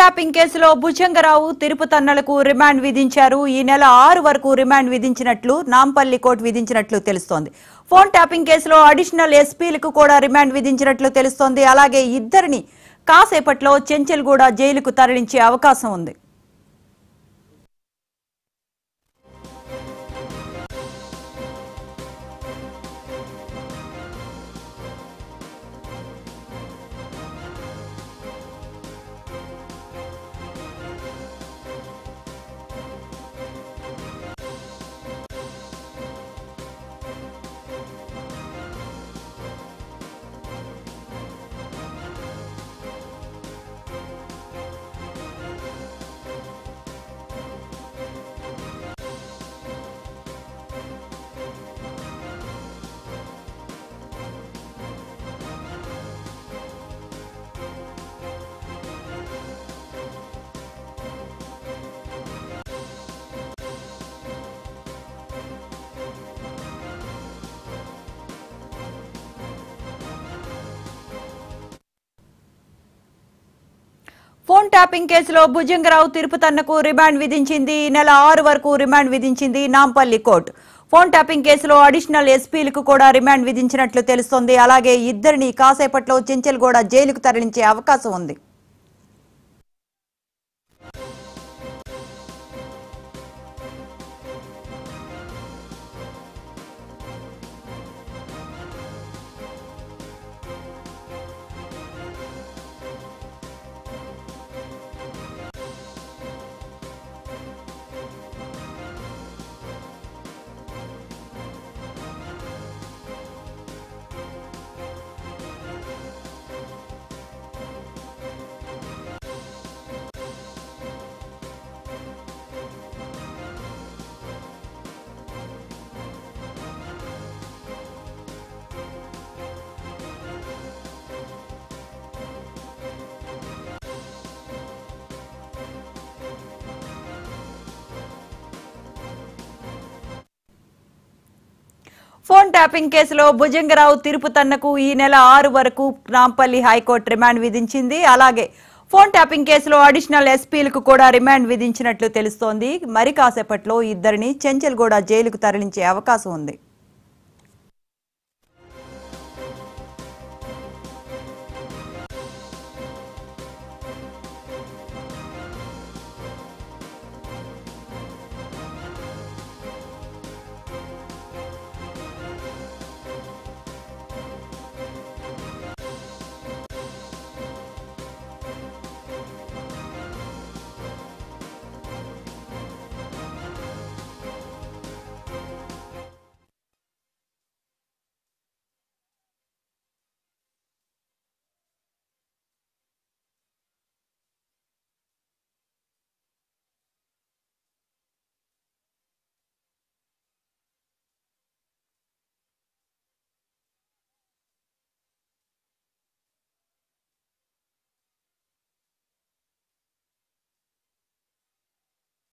tapping కేసులో Bhujanga Rao తిరుపతన్నలకు remand విధించారు ఈ నెల ఆరు వరకు రిమాండ్ విధించినట్లు నాంపల్లి కోర్టు విధించినట్లు తెలుస్తోంది ఫోన్ ట్యాపింగ్ కేసులో అడిషనల్ ఎస్పీలకు కూడా రిమాండ్ విధించినట్లు తెలుస్తోంది అలాగే ఇద్దరిని కాసేపట్లో చెంచల్గూడ జైలుకు తరలించే అవకాశం ఉంది ఫోన్ ట్యాపింగ్ కేసులో భుజంగరావు తిరుపతన్నకు రిమాండ్ విధించింది ఈ నెల ఆరు వరకు రిమాండ్ విధించింది నాంపల్లి కోర్టు ఫోన్ ట్యాపింగ్ కేసులో అడిషనల్ ఎస్పీలకు కూడా రిమాండ్ విధించినట్లు తెలుస్తోంది అలాగే ఇద్దరిని కాసేపట్లో చెంచల్గూడ జైలుకు తరలించే అవకాశం ఉంది ఫోన్ ట్యాపింగ్ కేసులో భుజంగరావు తిరుపతన్నకు ఈ నెల ఆరు వరకు నాంపల్లి హైకోర్టు రిమాండ్ విధించింది అలాగే ఫోన్ ట్యాపింగ్ కేసులో అడిషనల్ ఎస్పీలకు కూడా రిమాండ్ విధించినట్లు తెలుస్తోంది మరి కాసేపట్లో ఇద్దరిని చెంచల్గూడ జైలుకు తరలించే అవకాశం ఉంది